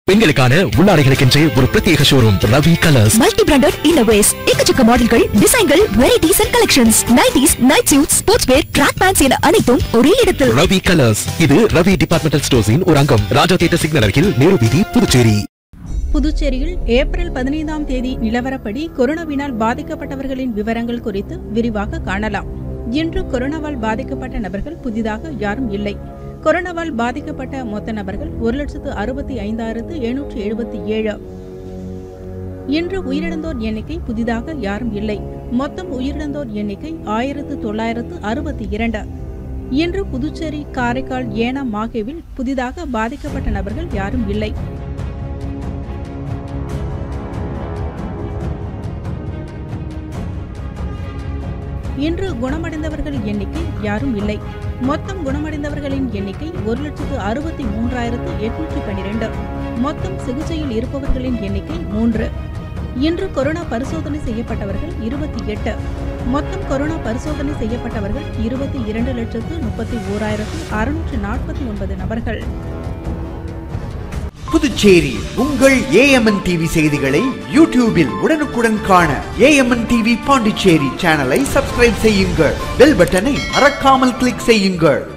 பெண்களுக்கான உள்ளாடைகளுக்கென்றே ஒரு பிரத்யேக showroom Ravi colours multi branded innerwears எக்கச்சக்க மாடல்கள் டிசைன்கள் varieties and collections nighties night suit sports wear track pants என அனைத்தும் ஒரே இடத்தில் ரவி கலர்ஸ் இது ரவி டிபார்ட்மெண்டல் ஸ்டோர்ஸின் ஒரு அங்கம் ராஜா தியேட்டர் சிக்னல் அருகில் நேரு வீதி புதுச்சேரி புதுச்சேரியில் ஏப்ரல் பதினைந்தாம் தேதி நிலவரப்படி கொரோனாவினால் பாதிக்கப்பட்டவர்களின் விவரங்கள் குறித்து விரிவாக காணலாம் இன்று கொரோனாவால் பாதிக்கப்பட்ட நபர்கள் புதிதாக யாரும் இல்லை கொரோனாவால் பாதிக்கப்பட்ட மொத்த நபர்கள் ஒரு லட்சத்து அறுபத்தி ஐந்தாயிரத்து எழுநூற்று எழுபத்தி ஏழு இன்று உயிரிழந்தோர் எண்ணிக்கை புதிதாக யாரும் இல்லை மொத்தம் உயிரிழந்தோர் எண்ணிக்கை ஆயிரத்து தொள்ளாயிரத்து அறுபத்தி இரண்டு இன்று புதுச்சேரி காரைக்கால் ஏனாம் மாஹேவில் புதிதாக பாதிக்கப்பட்ட நபர்கள் யாரும் இல்லை இன்று குணமடைந்தவர்கள் எண்ணிக்கை யாரும் இல்லை மொத்தம் குணமடைந்தவர்களின் எண்ணிக்கை ஒரு லட்சத்து அறுபத்தி மூன்றாயிரத்து எட்நூற்றி பன்னிரண்டு மொத்தம் சிகிச்சையில் இருப்பவர்களின் எண்ணிக்கை மூன்று இன்று கொரோனா பரிசோதனை செய்யப்பட்டவர்கள் இருபத்தி எட்டு மொத்தம் கொரோனா பரிசோதனை செய்யப்பட்டவர்கள் இருபத்தி இரண்டு லட்சத்து முப்பத்தி ஓராயிரத்து அறுநூற்று நாற்பத்தி ஒன்பது நபர்கள் புதுச்சேரி உங்கள் ஏஎம்என் டிவி செய்திகளை யூடியூபில் உடனுக்குடன் காண ஏஎம்என் டிவி பாண்டிச்சேரி சேனலை சப்ஸ்கிரைப் செய்யுங்கள் பெல் பட்டனை மறக்காமல் கிளிக் செய்யுங்கள்